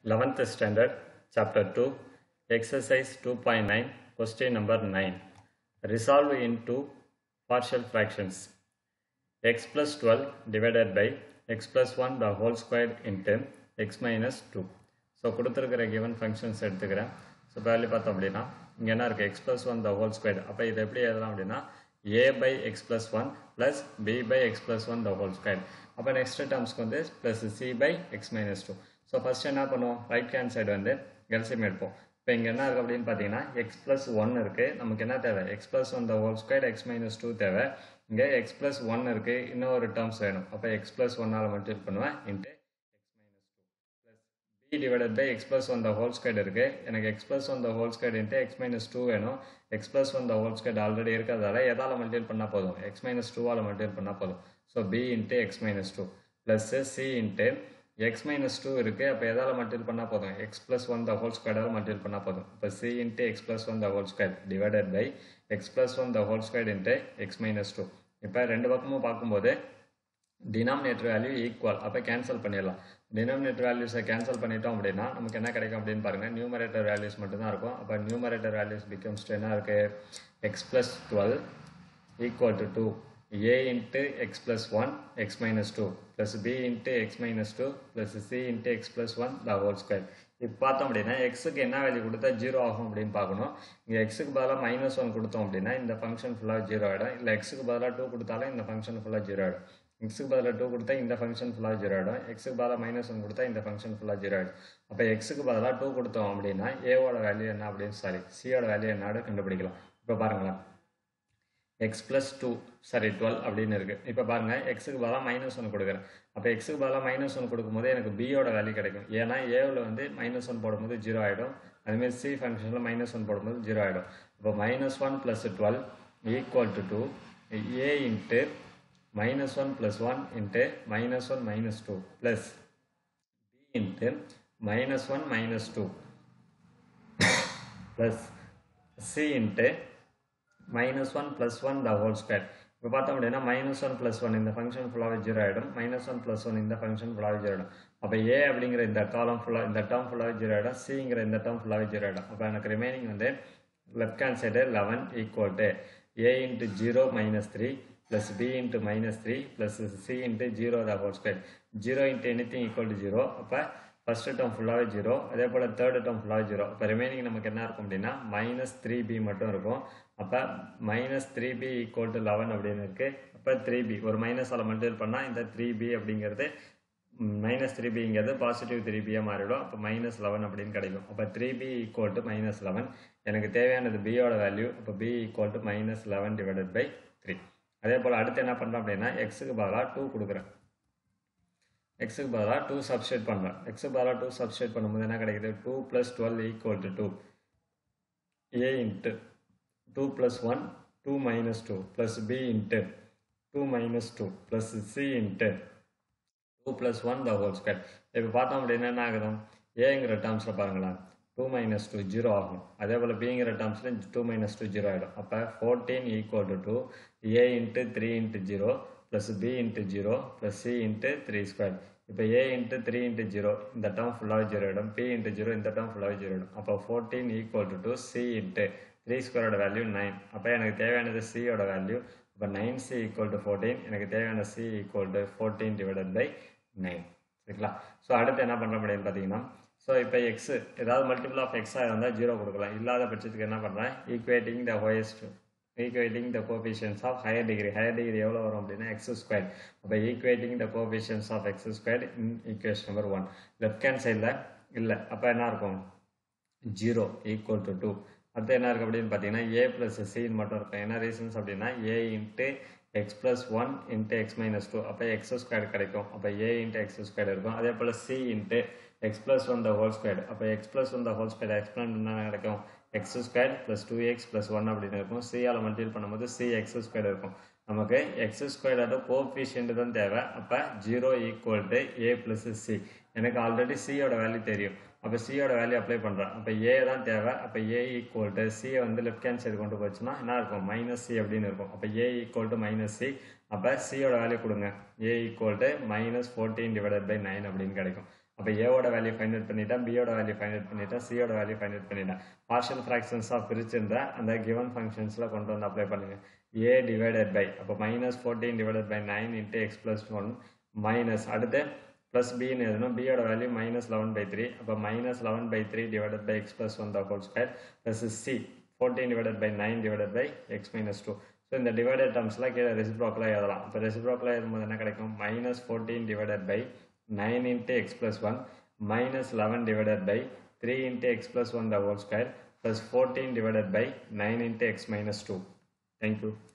11th standard, chapter 2, exercise 2.9, question number 9. Resolve into partial fractions. x plus 12 divided by x plus 1 the whole squared into x minus 2. So கொடுத்துருக்கிற given functions எடுத்துக்கிறேன் so value பார்த்தோம் அப்படின்னா இங்கே என்ன இருக்குது x plus one the whole square அப்போ இதை எப்படி எழுதலாம் அப்படின்னா a by X plus one plus b by X plus one the whole square அப்போ நெக்ஸ்ட் டேர்ம்ஸ்க்கு வந்து plus c by X minus two so first என்ன பண்ணுவோம் ரைட் ஹேண்ட் சைடு வந்து எல்சிஎம் எடுப்போம் இப்போ இங்கே என்ன இருக்குது அப்படின்னு பார்த்தீங்கன்னா எக்ஸ் ப்ளஸ் ஒன் இருக்குது நமக்கு என்ன தேவை x plus one the whole square x minus two தேவை இங்கே எக்ஸ் ப்ளஸ் ஒன் இருக்குது இன்னும் ஒரு டேர்ம்ஸ் வேணும் அப்போ எக்ஸ் ப்ளஸ் ஒன்னால் மல்டிபிள் பண்ணுவேன் into b divided by x plus 1 the whole squared இருக்கு எனக்கு x plus 1 the whole squared into x minus 2 வேணும் x plus 1 the whole squared already இருக்கிறதால எதால மல்டிபிள் பண்ணா போதும் x minus 2 ஆல மல்டிபிள் பண்ணா போதும் so b into x minus 2 plus c into x minus 2 இருக்கு அப்போ எதால மல்டிபிள் பண்ணா போதும் x plus 1 the whole squared ஆல மல்டிபிள் பண்ணா போதும் இப்போ c into x plus 1 the whole squared divided by x plus 1 the whole squared into x minus 2 இப்போ ரெண்டு பக்கமும் பார்க்கும்போது டினாமினேட்டர் வேல்யூ ஈக்குவல் அப்போ கேன்சல் பண்ணிடலாம் டினாமினேட்டர் வேல்யூஸை கேன்சல் பண்ணிட்டோம் அப்படின்னா நமக்கு என்ன கிடைக்கும் அப்படின்னு பாருங்கள் நியூமரேட்டர் வேல்யூஸ் மட்டும்தான் இருக்கும் அப்போ நியூமரேட்டர் வேல்யூஸ் பிகம்ஸ் என்ன இருக்குது x plus twelve equal to two A into X plus one x minus two plus B into X minus two plus C into X plus one the whole square இப்போ பார்த்தோம் அப்படின்னா எக்ஸுக்கு என்ன value கொடுத்தா zero ஆகும் அப்படின்னு பார்க்கணும் இங்கே எக்ஸுக்கு பதிலாக மைனஸ் ஒன் கொடுத்தோம் அப்படின்னா இந்த ஃபங்க்ஷன் ஃபுல்லாக ஜீரோ ஆகிடும் இல்லை எக்ஸுக்கு பதிலாக டூ கொடுத்தாலும் இந்த ஃபங்க்ஷன் ஃபுல்லாக ஜீரோ ஆகிடும் எக்ஸுக்கு பதிலாக டூ கொடுத்தா இந்த ஃபங்க்ஷன் ஃபுல்லாக ஜீரோ ஆகிடும் எக்ஸுக்கு பதிலாக மைனஸ் ஒன் கொடுத்தா இந்த ஃபங்க்ஷன் ஃபுல்லாக ஜீரோ ஆகிடும் அப்போ எக்ஸுக்கு பதிலாக டூ கொடுத்தோம் அப்படின்னா ஏவோட வேல்யூ என்ன அப்படின்னு சாரி சியோட வேல்யூ என்னன்னு கண்டுபிடிக்கலாம் இப்போ பாருங்களேன் x plus two sorry twelve அப்படின்னு இருக்குது இப்போ பாருங்கள் எக்ஸுக்கு பதிலாக மைனஸ் ஒன் கொடுக்குறேன் அப்போ எக்ஸுக்கு பதிலாக மைனஸ் ஒன் கொடுக்கும்போது எனக்கு பியோட வேல்யூ கிடைக்கும் ஏன்னா ஏவில் வந்து மைனஸ் ஒன் போடும்போது ஜீரோ ஆகிடும் அதுமாரி சி ஃபங்க்ஷனில் மைனஸ் ஒன் போடும்போது ஜீரோ ஆகிடும் இப்போ minus one plus twelve equal to two A into minus 1 plus 1 into minus 1 minus 2 plus b into minus 1 minus 2 plus c into minus 1 plus 1 the whole square இப்போ பார்த்தோம் அப்படின்னா minus one plus one இந்த function ஃபுல்லாகவே zero ஆகிடும் minus one plus one இந்த function ஃபுல்லாகவே zero ஆகிடும் அப்போ ஏ அப்படிங்கிற இந்த காலம் ஃபுல்லாக இந்த டேர்ம் ஃபுல்லாகவே ஜீரோ ஆகிடும் சிங்கிற இந்த டேர்ம் ஃபுல்லாகவே ஜீரோ ஆகிடும் அப்போ எனக்கு ரிமைனிங் வந்து left hand side eleven equal to a into zero minus three plus b into minus 3 plus c into 0 the whole square 0 into anything equal to 0 அப்போ ஃபர்ஸ்ட் டேர்ம் ஃபுல்லாகவே zero அதே போல் third term ஃபுல்லாகவே zero அப்போ remaining நமக்கு என்ன இருக்கும் அப்படின்னா மைனஸ் த்ரீ பி மட்டும் இருக்கும் அப்போ minus three B equal to eleven அப்படின்னு இருக்குது அப்போ த்ரீ பி ஒரு மைனஸால் மல்டிபிள் பண்ணால் இந்த த்ரீ பி அப்படிங்கிறது மைனஸ் த்ரீ பிங்கிறது பாசிட்டிவ் த்ரீ பியாக மாறிடும் அப்போ மைனஸ் லெவன் அப்படின்னு கிடைக்கும் அப்போ three B equal to minus eleven எனக்கு தேவையானது பியோட வேல்யூ அப்போ B equal to minus eleven divided by three அதே போல் அடுத்து என்ன பண்ணுறோம் அப்படின்னா எக்ஸுக்கு பதிலாக டூ கொடுக்குறேன் எக்ஸுக்கு பதிலாக டூ சப்ஸ்டேட் பண்ணுறேன் எக்ஸுக்கு பதிலாக டூ சப்ஸ்டேட் பண்ணும்போது என்ன கிடைக்குது two plus twelve equal to two A into two plus one two minus two plus B into two minus two plus C into two plus one the whole square இப்போ பார்த்தோம் அப்படின்னா என்ன ஆகுது ஏங்கிற டேர்ம்ஸில் பாருங்களேன் டூ மைனஸ் டூ ஜீரோ ஆகும் அதே போல் பிங்கிற டேர்ம்ஸில் டூ மைனஸ் டூ ஜீரோ ஆகிடும் அப்போ fourteen equal to two A into three into zero plus B into zero plus C into three square இப்போ A into three into zero இந்த term ஃபுல்லாகவே ஜீரோ ஆகிடும் பி இன்ட்டு ஜீரோ இந்த term ஃபுல்லாகவே zero ஆகிடும் அப்போ fourteen equal to two C into three ஸ்கொயரோட value nine அப்போ எனக்கு தேவையானது சியோட வேல்யூ அப்போ nine C equal to fourteen எனக்கு தேவையான C equal to fourteen divided by nine சரிங்களா ஸோ அடுத்து என்ன பண்ணுற முடியும்னு பார்த்தீங்கன்னா ஸோ இப்போ எக்ஸ் ஏதாவது மல்டிபிள் ஆஃப் எக்ஸாக இருந்தால் ஜீரோ கொடுக்கலாம் இல்லாத பட்சத்துக்கு என்ன பண்ணுறேன் equating the highest equating the coefficients of higher degree higher degree எவ்வளோ வரும் அப்படின்னா எக்ஸ் ஸ்கொயர் அப்போ equating the coefficients of X square in equation number one left hand சைடில் இல்லை அப்போ என்ன இருக்கும் ஜீரோ ஈக்குவல் டு டூ அடுத்து என்ன இருக்குது அப்படின்னு பார்த்தீங்கன்னா ஏ ப்ளஸ் சின்னு மட்டும் இருக்கும் என்ன ரீசன்ஸ் அப்படின்னா A into X plus one into X minus two அப்போ எக்ஸ் ஸ்கொயர் கிடைக்கும் அப்போ ஏ இன்ட்டு எக்ஸ் ஸ்கொயர் இருக்கும் அதே போல் C into X plus one the whole square அப்போ X plus one the whole square explain என்ன கிடைக்கும் X square plus two X plus one அப்படின்னு இருக்கும் சியால் மல்டிபிள் பண்ணும்போது சி எக்ஸ் ஸ்கொயர் இருக்கும் நமக்கு எக்ஸ் ஸ்கொயரோட கோஃபிஷியன்ட் தான் தேவை அப்போ zero equal to A plus C எனக்கு ஆல்ரெடி சியோட வேல்யூ தெரியும் அப்போ சியோட வேல்யூ அப்ளை பண்ணுறேன் அப்போ ஏ தான் தேவை அப்போ ஏ ஈக்குவல் டு சியை வந்து லெஃப்ட் ஹேண்ட் சைடு கொண்டு போச்சுன்னா என்ன இருக்கும் மைனஸ் சி அப்படின்னு இருக்கும் அப்போ A equal to minus C அப்போ சியோட வேல்யூ கொடுங்க A equal to minus fourteen divided by nine அப்படின்னு கிடைக்கும் அப்போ ஏவோட வேல்யூ ஃபைண்ட் அவுட் பண்ணிட்டேன் பியோட வேல்யூ ஃபைண்ட் அவுட் பண்ணிட்டேன் சியோட வேல்யூ ஃபைண்ட் அவுட் பண்ணிட்டேன் பார்ஷியல் ஃப்ராக்ஷன்ஸாக பிரிச்சிருந்தா அந்த கிவன் ஃபங்க்ஷன்ஸில் கொண்டு வந்து அப்ளை பண்ணுங்க ஏ டிவைடட் பை அப்போ minus fourteen divided by nine into X plus one minus அடுத்து ப்ளஸ் பின்னு எழுதணும் பியோட value minus eleven by three அப்போ minus eleven by three divided by X plus one the whole square plus C fourteen divided by nine divided by X minus two so இந்த divided டர்ம்ஸ்லாம் கீழே ரெசிப்ரோக்கலாக எழுதலாம் இப்போ ரெசிப்ரோக்கலாக எழுதும்போது என்ன கிடைக்கும் minus fourteen divided by nine into X plus one minus 11 divided by 3 into x plus 1 the whole square plus 14 divided by 9 into x minus 2. Thank you.